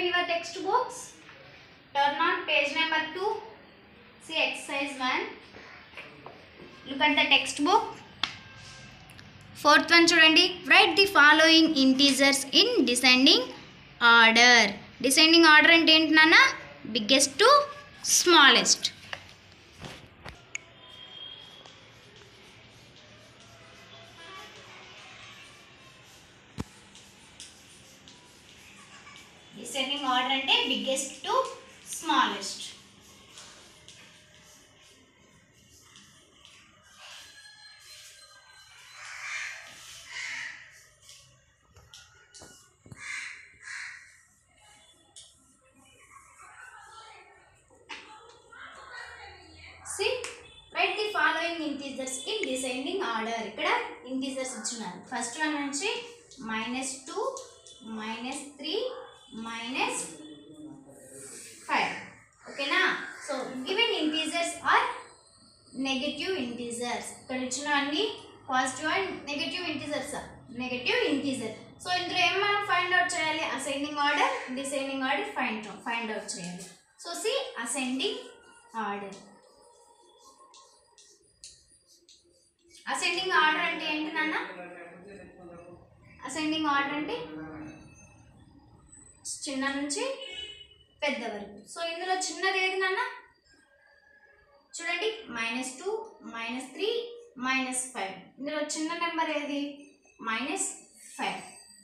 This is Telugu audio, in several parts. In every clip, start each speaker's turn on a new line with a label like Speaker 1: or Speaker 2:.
Speaker 1: open your textbooks. Turn on page number 2. See exercise 1. Look at the textbook. Fourth one చూడండి write the following integers in descending order descending order అంటే ఏంటి నాన్న biggest to smallest descending order అంటే biggest to smallest see write the following integers in descending order ఇక్కడ ఇంటీజర్స్ ఇచ్చున్నారు ఫస్ట్ వన్ నుంచి minus two minus three minus five ఓకేనా so given integers are negative integers ఇక్కడ ఇచ్చిన అన్ని positive and negative integers negative integer so ఇందులో ఏం మనం ఫైండ్ అవుట్ చేయాలి ascending order descending order find find out చేయాలి so see ascending order ascending order అంటే ఏంటి నాన్న అసెండింగ్ ఆర్డర్ అంటే చిన్న నుంచి పెద్ద వరకు సో ఇందులో చిన్నది ఏది నాన్న చూడండి minus two minus three minus five ఇందులో చిన్న నెంబర్ ఏది minus five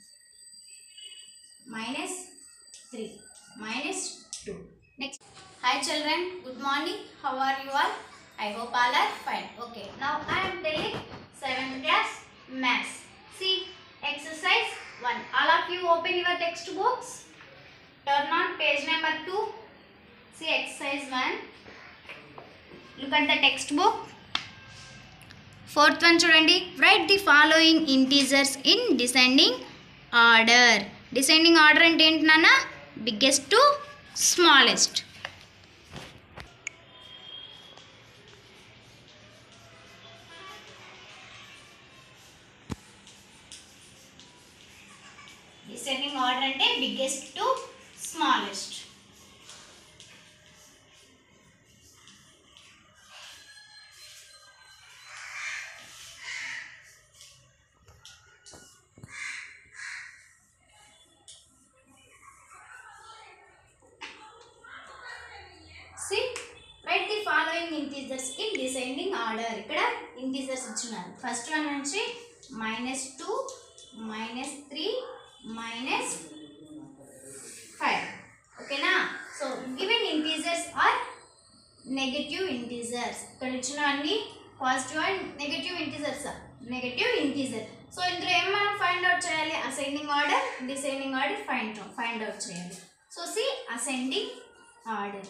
Speaker 1: minus three minus two next hi children good morning how are you all I hope all are fine. Okay, now I am telling 7th class maths. See, exercise 1. All of you open your textbooks. Turn on page number 2. See, exercise 1. Look at the textbook. Fourth one చూడండి write the following integers in descending order descending order అంటే ఏంటి నాన్న biggest to smallest descending order అంటే biggest to smallest see write the following integers in descending order ఇక్కడ ఇంటీజర్స్ ఇచ్చున్నారు ఫస్ట్ వన్ నుంచి minus two minus three minus five ఓకేనా so given integers are negative integers ఇక్కడ ఇచ్చిన అన్ని positive and negative integers negative integer so ఇందులో ఏం మనం ఫైండ్ అవుట్ చేయాలి ascending order descending order find find out చేయాలి so see ascending order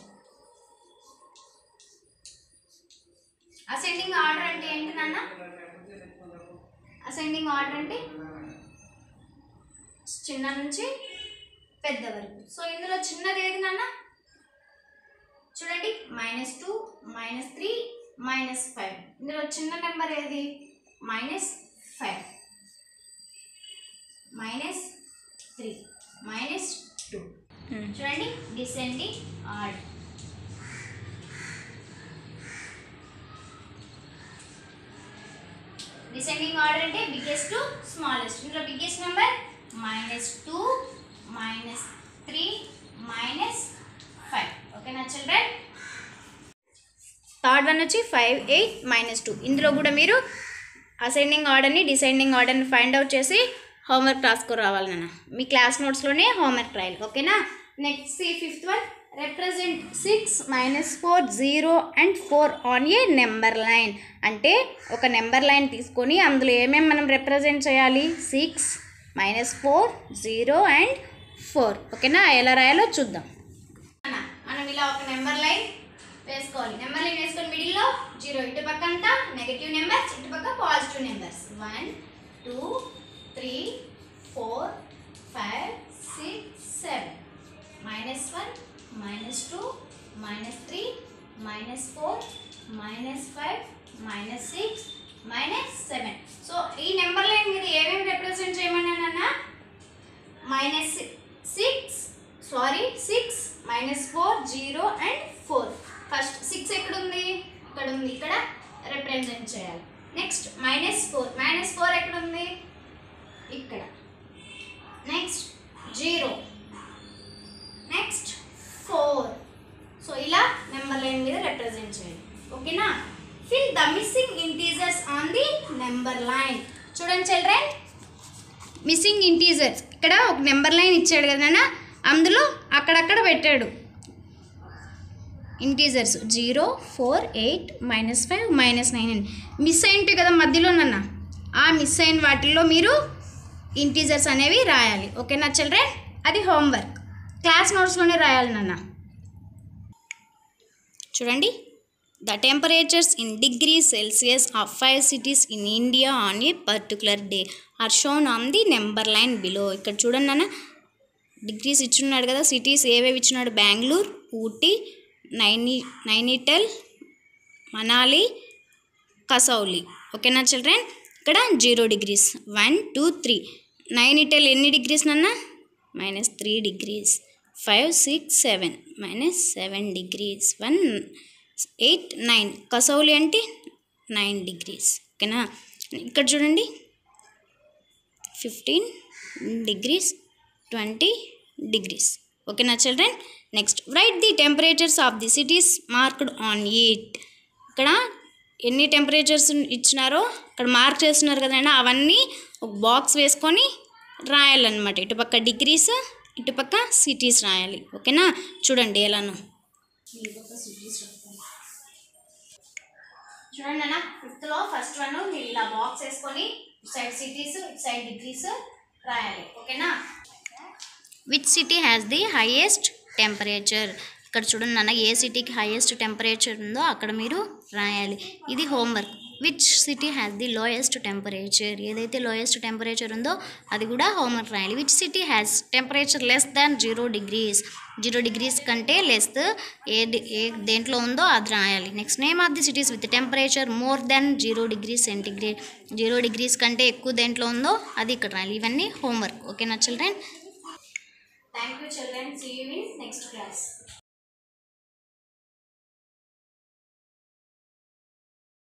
Speaker 1: ascending order అంటే ఏంటి నాన్న అసెండింగ్ ఆర్డర్ అంటే చిన్న నుంచి పెద్ద వరకు సో ఇందులో చిన్నది ఏది నాన్న చూడండి minus two minus three minus five ఇందులో చిన్న నెంబర్ ఏది minus five minus three minus two చూడండి డిసెండింగ్ ఆర్డర్ డిసెండింగ్ ఆర్డర్ అంటే బిగ్గెస్ట్ టు స్మాలెస్ట్ ఇందులో biggest number minus two minus three minus five ఓకేనా చిల్డ్రన్ థర్డ్ వన్ వచ్చి ఫైవ్ ఎయిట్ మైనస్ టూ ఇందులో కూడా మీరు అసెండింగ్ ఆర్డర్ని డిసెండింగ్ ఆర్డర్ని ఫైండ్ అవుట్ చేసి హోంవర్క్ రాసుకురావాలి నాన్న మీ క్లాస్ నోట్స్లోనే హోంవర్క్ రాయాలి ఓకేనా next see fifth one represent six minus four zero and four on a number line అంటే ఒక నెంబర్ లైన్ తీసుకొని అందులో ఏమేమి మనం రిప్రజెంట్ చేయాలి six minus four zero and four ఓకేనా ఎలా రాయాలో చూద్దాం మనం ఇలా ఒక నెంబర్ లైన్ వేసుకోవాలి నెంబర్ లైన్ వేసుకొని మిడిల్లో జీరో ఇటు పక్క అంతా నెగటివ్ నెంబర్స్ ఇటు పక్క positive numbers one two three four five six seven minus one minus two minus three minus four minus five minus six minus seven so ఈ నెంబర్ లైన్ మీరు ఏమేమి రిప్రజెంట్ చేయమన్నానన్నా minus six sorry missing integers ఇక్కడ ఒక నెంబర్ లైన్ ఇచ్చాడు కదా నాన్న అందులో అక్కడక్కడ పెట్టాడు integers zero four eight minus five minus nine అని మిస్ అయింటాయి కదా మధ్యలో నన్న ఆ మిస్ అయిన వాటిల్లో మీరు ఇంటీజర్స్ అనేవి రాయాలి ఓకేనా చిల్డ్రన్ అది హోంవర్క్ క్లాస్ నోట్స్లోనే రాయాలి నాన్న చూడండి the temperatures in degree Celsius of five cities in India on a particular day are shown on the number line below ఇక్కడ చూడండి నాన్న డిగ్రీస్ ఇచ్చున్నాడు కదా సిటీస్ ఏవేవి ఇచ్చున్నాడు బెంగళూరు ఊటీ నైని నైనిటల్ మనాలి కసౌలి ఓకేనా చిల్డ్రన్ ఇక్కడ zero degrees one two three Nainital ఎన్ని డిగ్రీస్ నన్న minus three degrees five six seven minus seven degrees one eight nine Kasauli అంటే నైన్ డిగ్రీస్ ఓకేనా ఇక్కడ చూడండి ఫిఫ్టీన్ డిగ్రీస్ ట్వంటీ డిగ్రీస్ ఓకేనా children next write the temperatures of the cities marked on it ఇక్కడ ఎన్ని టెంపరేచర్స్ ఇచ్చినారో ఇక్కడ మార్క్ చేస్తున్నారు కదండి అవన్నీ ఒక బాక్స్ వేసుకొని రాయాలన్నమాట ఇటుపక్క డిగ్రీస్ ఇటుపక్క సిటీస్ రాయాలి ఓకేనా చూడండి ఎలానో చూడండి అన్న ఫిఫ్త్లో ఫస్ట్ వన్ మీరు ఇలా బాక్స్ వేసుకొని ఇటు సైడ్ సిటీస్ ఇటు సైడ్ డిగ్రీస్ రాయాలి ఓకేనా which city has the highest temperature ఇక్కడ చూడండి నాన్న ఏ సిటీకి హైయెస్ట్ టెంపరేచర్ ఉందో అక్కడ మీరు రాయాలి ఇది homework which city has the lowest temperature ఏదైతే లోయెస్ట్ టెంపరేచర్ ఉందో అది కూడా హోంవర్క్ రాయాలి which city has temperature less than zero degrees zero degrees కంటే లెస్ ఏ డి- ఏ దేంట్లో ఉందో అది రాయాలి next name of the cities with temperature more than zero degree centigrade zero degrees కంటే ఎక్కువ దేంట్లో ఉందో అది ఇక్కడ రాయాలి ఇవన్నీ హోంవర్క్ ఓకేనా children thank you children see you in next class